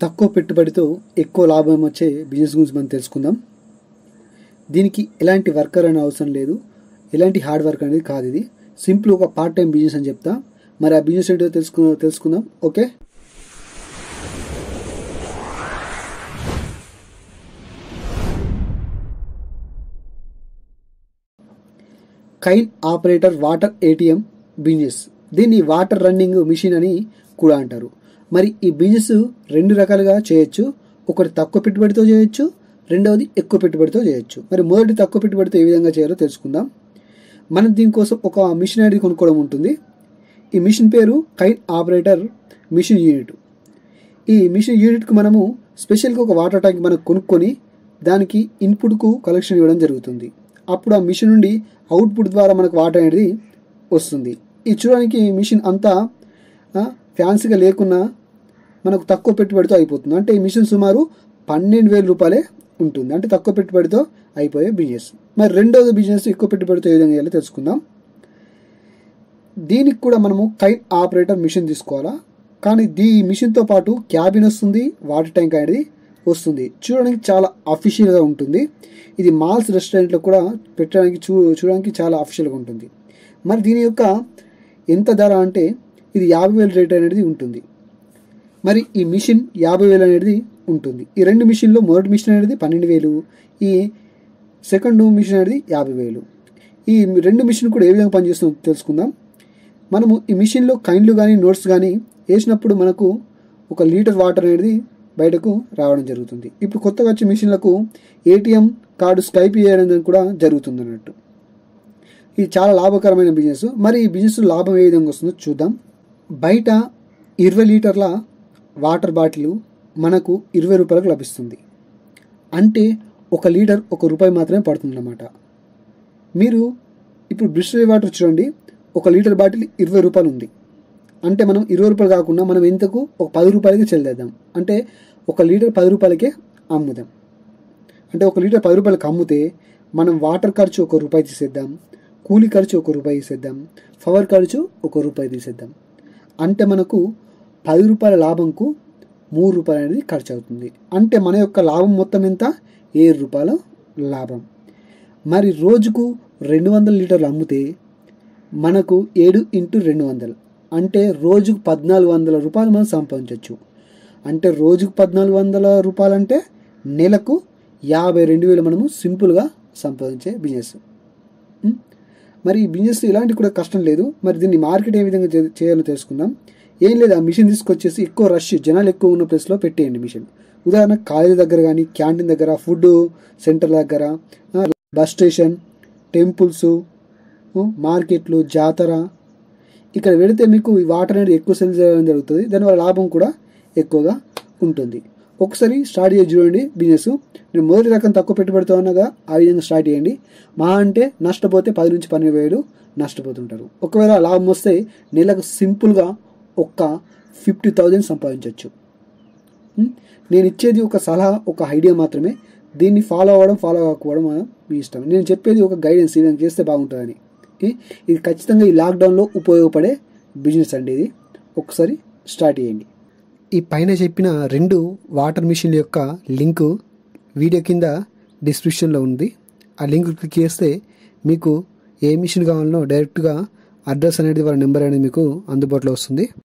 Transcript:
తక్కువ పెట్టుబడితో ఎక్కువ లాభం వచ్చే బిజినెస్ గురించి మనం తెలుసుకుందాం దీనికి ఎలాంటి వర్కర్ అనే అవసరం లేదు ఎలాంటి హార్డ్ వర్క్ అనేది కాదు ఇది సింపుల్ ఒక పార్ట్ టైం బిజినెస్ అని చెప్తా మరి ఆ బిజినెస్ ఏంటో తెలుసుకు తెలుసుకుందాం okay coin operator water ATM business దీన్ని వాటర్ రన్నింగ్ మిషన్ అని కూడా అంటారు మరి ఈ బిజినెస్ రెండు రకాలుగా చేయొచ్చు ఒకటి తక్కువ పెట్టుబడితో చేయొచ్చు రెండవది ఎక్కువ పెట్టుబడితో చేయొచ్చు మరి మొదటి తక్కువ పెట్టుబడితో ఏ విధంగా చేయాలో తెలుసుకుందాం మనం దీనికోసం ఒక మిషన్ అనేది కొనుక్కోవడం ఉంటుంది ఈ మిషన్ పేరు కైన్ ఆపరేటర్ మిషన్ యూనిట్ ఈ మిషన్ యూనిట్కు మనము స్పెషల్గా ఒక వాటర్ ట్యాంక్ మనం కొనుక్కొని దానికి ఇన్పుట్కు కలెక్షన్ ఇవ్వడం జరుగుతుంది అప్పుడు ఆ మిషన్ నుండి అవుట్పుట్ ద్వారా మనకు వాటర్ అనేది వస్తుంది ఈ చూడడానికి మిషన్ అంతా ఫ్యాన్సీగా లేకున్నా మనకు తక్కువ పెట్టుబడితో అయిపోతుంది అంటే ఈ మిషన్ సుమారు పన్నెండు వేల రూపాయలే ఉంటుంది అంటే తక్కువ పెట్టుబడితో అయిపోయే బిజినెస్ మరి రెండోది బిజినెస్ ఎక్కువ పెట్టుబడితో ఏ విధంగా చేయాలో తెలుసుకుందాం దీనికి కూడా మనము కైట్ ఆపరేటర్ మిషన్ తీసుకోవాలా కానీ దీ మిషన్తో పాటు క్యాబిన్ వస్తుంది వాటర్ ట్యాంక్ అనేది వస్తుంది చూడడానికి చాలా అఫీషియల్గా ఉంటుంది ఇది మాల్స్ రెస్టారెంట్లో కూడా పెట్టడానికి చూ చూడడానికి చాలా అఫీషియల్గా ఉంటుంది మరి దీని యొక్క ఎంత ధర అంటే ఇది యాభై వేల రేట్ అనేది ఉంటుంది మరి ఈ మిషన్ యాభై వేలు అనేది ఉంటుంది ఈ రెండు మిషన్లో మొదటి మిషన్ అనేది పన్నెండు వేలు ఈ సెకండ్ మిషన్ అనేది యాభై వేలు ఈ రెండు మిషన్ కూడా ఏ విధంగా పనిచేస్తుందో తెలుసుకుందాం మనము ఈ మిషన్లో కైన్లు కానీ నోట్స్ కానీ వేసినప్పుడు మనకు ఒక లీటర్ వాటర్ అనేది బయటకు రావడం జరుగుతుంది ఇప్పుడు కొత్తగా వచ్చే మిషన్లకు ఏటీఎం కార్డు స్కైప్ చేయడం కూడా జరుగుతుంది అన్నట్టు ఇది చాలా లాభకరమైన బిజినెస్ మరి ఈ బిజినెస్ లాభం ఏ విధంగా వస్తుందో చూద్దాం బయట ఇరవై లీటర్ల వాటర్ బాటిల్ మనకు ఇరవై రూపాయలకు లభిస్తుంది అంటే ఒక లీటర్ ఒక రూపాయి మాత్రమే పడుతుందన్నమాట మీరు ఇప్పుడు బ్రిస్టరీ వాటర్ చూడండి ఒక లీటర్ బాటిల్ ఇరవై రూపాయలు ఉంది అంటే మనం ఇరవై రూపాయలు కాకుండా మనం ఎంతకు ఒక పది రూపాయలకి చెల్లిద్దాం అంటే ఒక లీటర్ పది రూపాయలకే అమ్ముదాం అంటే ఒక లీటర్ పది రూపాయలకి అమ్మితే మనం వాటర్ ఖర్చు ఒక రూపాయి తీసేద్దాం కూలి ఖర్చు ఒక రూపాయి తీసేద్దాం పవర్ ఖర్చు ఒక రూపాయి తీసేద్దాం అంటే మనకు పది రూపాయల లాభంకు మూడు రూపాయలు అనేది ఖర్చు అవుతుంది అంటే మన యొక్క లాభం మొత్తం ఎంత ఏడు రూపాయల లాభం మరి రోజుకు రెండు వందల లీటర్లు అమ్మితే మనకు ఏడు ఇంటూ రెండు వందలు అంటే రోజుకు పద్నాలుగు వందల రూపాయలు మనం సంపాదించవచ్చు అంటే రోజుకు పద్నాలుగు వందల రూపాయలు అంటే నెలకు యాభై రెండు వేలు మనము సింపుల్గా సంపాదించే బిజినెస్ మరి ఈ బిజినెస్ ఇలాంటి కూడా కష్టం లేదు మరి దీన్ని మార్కెట్ ఏ విధంగా చేయాలో తెలుసుకుందాం ఏం లేదు ఆ మిషన్ తీసుకొచ్చేసి ఎక్కువ రష్ జనాలు ఎక్కువ ఉన్న ప్లేస్లో పెట్టేయండి మిషన్ ఉదాహరణ కాలేజీ దగ్గర కానీ క్యాంటీన్ దగ్గర ఫుడ్ సెంటర్ దగ్గర బస్ స్టేషన్ టెంపుల్స్ మార్కెట్లు జాతర ఇక్కడ వెళితే మీకు ఈ వాటర్ అనేది ఎక్కువ సెల్ చేయడం జరుగుతుంది దానివల్ల లాభం కూడా ఎక్కువగా ఉంటుంది ఒకసారి స్టార్ట్ చేసి చూడండి బిజినెస్ నేను మొదటి రకం తక్కువ పెట్టుబడితో ఉన్నగా ఆ విధంగా స్టార్ట్ చేయండి మా అంటే నష్టపోతే పది నుంచి పన్నెండు వేలు నష్టపోతుంటారు ఒకవేళ లాభం వస్తే నెలకు సింపుల్గా ఒక్క ఫిఫ్టీ థౌజండ్ సంపాదించవచ్చు నేను ఇచ్చేది ఒక సలహా ఒక ఐడియా మాత్రమే దీన్ని ఫాలో అవ్వడం ఫాలో అవ్వకపోవడం మీ ఇష్టం నేను చెప్పేది ఒక గైడెన్స్ ఈ విధంగా చేస్తే బాగుంటుందని ఇది ఖచ్చితంగా ఈ లాక్డౌన్లో ఉపయోగపడే బిజినెస్ అండి ఇది ఒకసారి స్టార్ట్ చేయండి ఈ పైన చెప్పిన రెండు వాటర్ మిషన్ల యొక్క లింకు వీడియో కింద డిస్క్రిప్షన్లో ఉంది ఆ లింక్ క్లిక్ చేస్తే మీకు ఏ మిషన్ కావాలనో డైరెక్ట్గా అడ్రస్ అనేది వాళ్ళ నెంబర్ అనేది మీకు అందుబాటులో వస్తుంది